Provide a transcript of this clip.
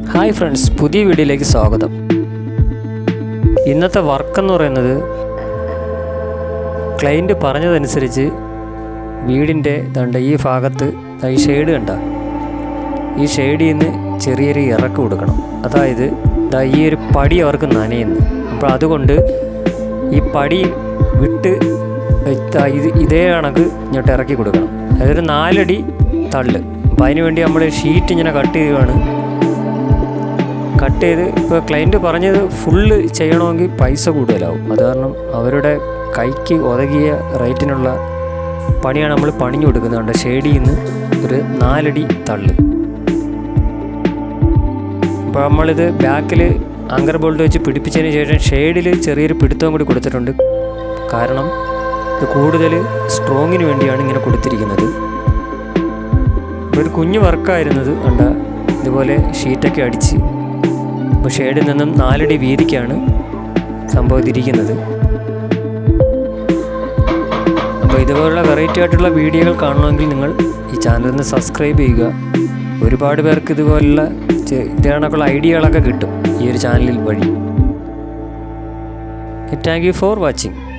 hi friends പുതിയ വീഡിയോയിലേക്ക് സ്വാഗതം ഇന്നത്തെ വർക്ക് എന്ന് പറയുന്നത് ക്ലയൻറ്റ് പറഞ്ഞതനുസരിച്ച് വീടിൻ്റെ ദണ്ട ഈ ഭാഗത്ത് ദാ ഈ ഷെയ്ഡ് കണ്ട ഈ ഷെയ്ഡിൽ നിന്ന് ചെറിയൊരു ഇറക്ക് കൊടുക്കണം അതായത് ദാ ഈ ഒരു പടി അവർക്ക് നനയുന്നു അപ്പോൾ അതുകൊണ്ട് ഈ പടി വിട്ട് ദാ ഇത് ഇതേ കണക്ക് ഇങ്ങോട്ട് ഇറക്കി കൊടുക്കണം അതായത് ഒരു നാലടി തള്ള് അപ്പോൾ അതിന് വേണ്ടി നമ്മൾ ഷീറ്റ് ഇങ്ങനെ കട്ട് ചെയ്യുകയാണ് കട്ട് ചെയ്ത് ഇപ്പോൾ ക്ലയൻറ്റ് പറഞ്ഞത് ഫുള്ള് ചെയ്യണമെങ്കിൽ പൈസ കൂടുതലാവും അത് കാരണം അവരുടെ കൈക്ക് ഒതകിയ റേറ്റിനുള്ള പണിയാണ് നമ്മൾ പണിഞ്ഞു കൊടുക്കുന്നുണ്ട് ഷെയ്ഡിൽ നിന്ന് ഒരു നാലടി തള്ള് അപ്പോൾ നമ്മളിത് ബാക്കിൽ ആങ്കർ ബോൾട്ട് വെച്ച് പിടിപ്പിച്ചതിന് ശേഷം ഷെയ്ഡിൽ ചെറിയൊരു പിടുത്തവും കൂടി കൊടുത്തിട്ടുണ്ട് കാരണം ഇത് കൂടുതൽ സ്ട്രോങ്ങിന് വേണ്ടിയാണ് ഇങ്ങനെ കൊടുത്തിരിക്കുന്നത് ഒരു കുഞ്ഞു വർക്കായിരുന്നത് കണ്ട ഇതുപോലെ ഷീറ്റൊക്കെ അടിച്ച് അപ്പോൾ ഷെയ്ഡിൽ നിന്നും നാലടി വീതിക്കാണ് സംഭവം തിരിക്കുന്നത് അപ്പോൾ ഇതുപോലുള്ള വെറൈറ്റി ആയിട്ടുള്ള വീഡിയോകൾ കാണണമെങ്കിൽ നിങ്ങൾ ഈ ചാനലിന് സബ്സ്ക്രൈബ് ചെയ്യുക ഒരുപാട് പേർക്ക് ഇതുപോലുള്ള ചെ- ഇത് കണക്കുള്ള ഐഡിയകളൊക്കെ കിട്ടും ഈ ഒരു ചാനലിൽ വഴി താങ്ക് യു ഫോർ വാച്ചിങ്